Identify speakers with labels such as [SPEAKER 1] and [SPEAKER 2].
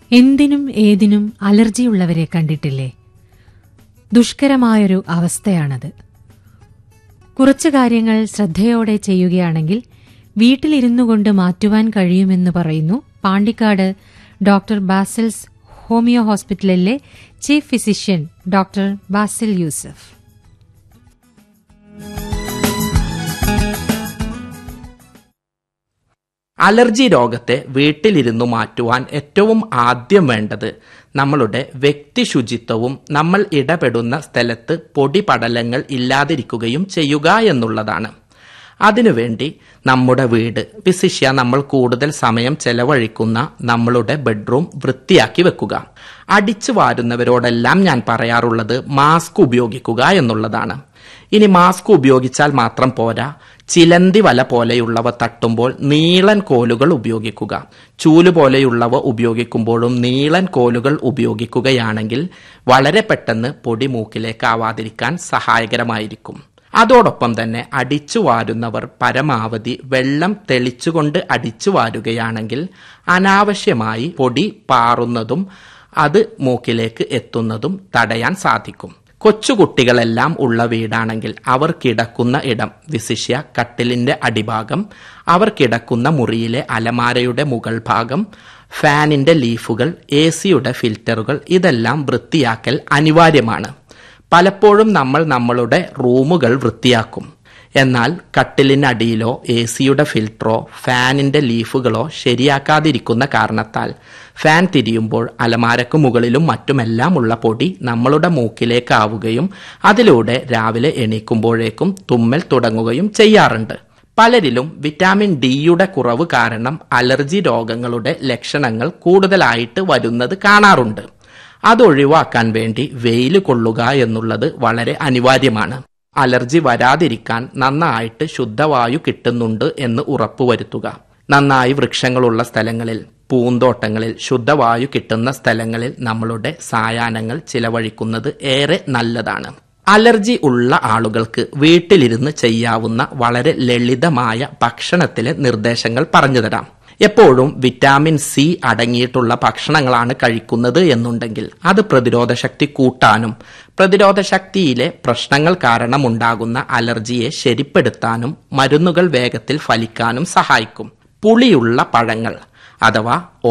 [SPEAKER 1] എന്തിനും ഏതിനും അലർജിയുള്ളവരെ കണ്ടിട്ടില്ലേ ദുഷ്കരമായൊരു അവസ്ഥയാണത് കുറച്ചു കാര്യങ്ങൾ ശ്രദ്ധയോടെ ചെയ്യുകയാണെങ്കിൽ വീട്ടിലിരുന്നു കൊണ്ട് മാറ്റുവാൻ കഴിയുമെന്ന് പറയുന്നു പാണ്ടിക്കാട് ഡോക്ടർ ബാസിൽസ് ഹോമിയോ ഹോസ്പിറ്റലിലെ chief physician doctor Basil Yusuf
[SPEAKER 2] allergy രോഗത്തെ വീട്ടിലിരുന്നു മാറ്റുവാൻ ഏറ്റവും ആദ്യം വേണ്ടത് നമ്മളുടെ വ്യക്തി ശുചിത്വവും നമ്മൾ ഇടപെടുന്ന സ്ഥലത്ത് പൊടിപടലങ്ങൾ ഇല്ലാതിരിക്കുകയും ചെയ്യുക എന്നുള്ളതാണ് അതിനുവേണ്ടി നമ്മുടെ വീട് വിശിഷ്യ നമ്മൾ കൂടുതൽ സമയം ചെലവഴിക്കുന്ന നമ്മളുടെ ബെഡ്റൂം വൃത്തിയാക്കി വെക്കുക അടിച്ചു വാരുന്നവരോടെല്ലാം ഞാൻ പറയാറുള്ളത് മാസ്ക് ഉപയോഗിക്കുക എന്നുള്ളതാണ് ഇനി മാസ്ക് ഉപയോഗിച്ചാൽ മാത്രം പോരാ ചിലന്തി വല പോലെയുള്ളവ തട്ടുമ്പോൾ നീളൻ കോലുകൾ ഉപയോഗിക്കുക ചൂല് പോലെയുള്ളവ ഉപയോഗിക്കുമ്പോഴും നീളൻ കോലുകൾ ഉപയോഗിക്കുകയാണെങ്കിൽ വളരെ പെട്ടെന്ന് പൊടി മൂക്കിലേക്ക് ആവാതിരിക്കാൻ സഹായകരമായിരിക്കും അതോടൊപ്പം തന്നെ അടിച്ചു വാരുന്നവർ പരമാവധി വെള്ളം തെളിച്ചുകൊണ്ട് അടിച്ചു വാരുകയാണെങ്കിൽ അനാവശ്യമായി പൊടി പാറുന്നതും അത് മൂക്കിലേക്ക് എത്തുന്നതും തടയാൻ സാധിക്കും കൊച്ചുകുട്ടികളെല്ലാം ഉള്ള വീടാണെങ്കിൽ അവർ കിടക്കുന്ന ഇടം വിശിഷ്യ കട്ടിലിന്റെ അടിഭാഗം അവർ കിടക്കുന്ന മുറിയിലെ അലമാരയുടെ മുകൾ ഭാഗം ഫാനിന്റെ ലീഫുകൾ എ സിയുടെ ഫിൽറ്ററുകൾ ഇതെല്ലാം വൃത്തിയാക്കൽ അനിവാര്യമാണ് പലപ്പോഴും നമ്മൾ നമ്മളുടെ റൂമുകൾ വൃത്തിയാക്കും എന്നാൽ കട്ടിലിനടിയിലോ എ സിയുടെ ഫിൽറ്ററോ ഫാനിന്റെ ലീഫുകളോ ശരിയാക്കാതിരിക്കുന്ന കാരണത്താൽ ഫാൻ തിരിയുമ്പോൾ അലമാരക്ക് മുകളിലും മറ്റുമെല്ലാം ഉള്ള പൊടി നമ്മളുടെ മൂക്കിലേക്കാവുകയും അതിലൂടെ രാവിലെ എണീക്കുമ്പോഴേക്കും തുമ്മൽ തുടങ്ങുകയും ചെയ്യാറുണ്ട് പലരിലും വിറ്റാമിൻ ഡിയുടെ കുറവ് കാരണം അലർജി രോഗങ്ങളുടെ ലക്ഷണങ്ങൾ കൂടുതലായിട്ട് വരുന്നത് കാണാറുണ്ട് അതൊഴിവാക്കാൻ വേണ്ടി വെയിൽ കൊള്ളുക എന്നുള്ളത് വളരെ അനിവാര്യമാണ് അലർജി വരാതിരിക്കാൻ നന്നായിട്ട് ശുദ്ധവായു കിട്ടുന്നുണ്ട് എന്ന് ഉറപ്പുവരുത്തുക നന്നായി വൃക്ഷങ്ങളുള്ള സ്ഥലങ്ങളിൽ പൂന്തോട്ടങ്ങളിൽ ശുദ്ധവായു കിട്ടുന്ന സ്ഥലങ്ങളിൽ നമ്മളുടെ സായാഹ്നങ്ങൾ ചിലവഴിക്കുന്നത് ഏറെ നല്ലതാണ് അലർജി ഉള്ള ആളുകൾക്ക് വീട്ടിലിരുന്ന് ചെയ്യാവുന്ന വളരെ ലളിതമായ ഭക്ഷണത്തിലെ നിർദ്ദേശങ്ങൾ പറഞ്ഞുതരാം എപ്പോഴും വിറ്റാമിൻ സി അടങ്ങിയിട്ടുള്ള ഭക്ഷണങ്ങളാണ് കഴിക്കുന്നത് എന്നുണ്ടെങ്കിൽ അത് പ്രതിരോധ ശക്തി കൂട്ടാനും പ്രതിരോധ ശക്തിയിലെ പ്രശ്നങ്ങൾ കാരണമുണ്ടാകുന്ന അലർജിയെ ശരിപ്പെടുത്താനും മരുന്നുകൾ വേഗത്തിൽ ഫലിക്കാനും സഹായിക്കും പുളിയുള്ള പഴങ്ങൾ അഥവാ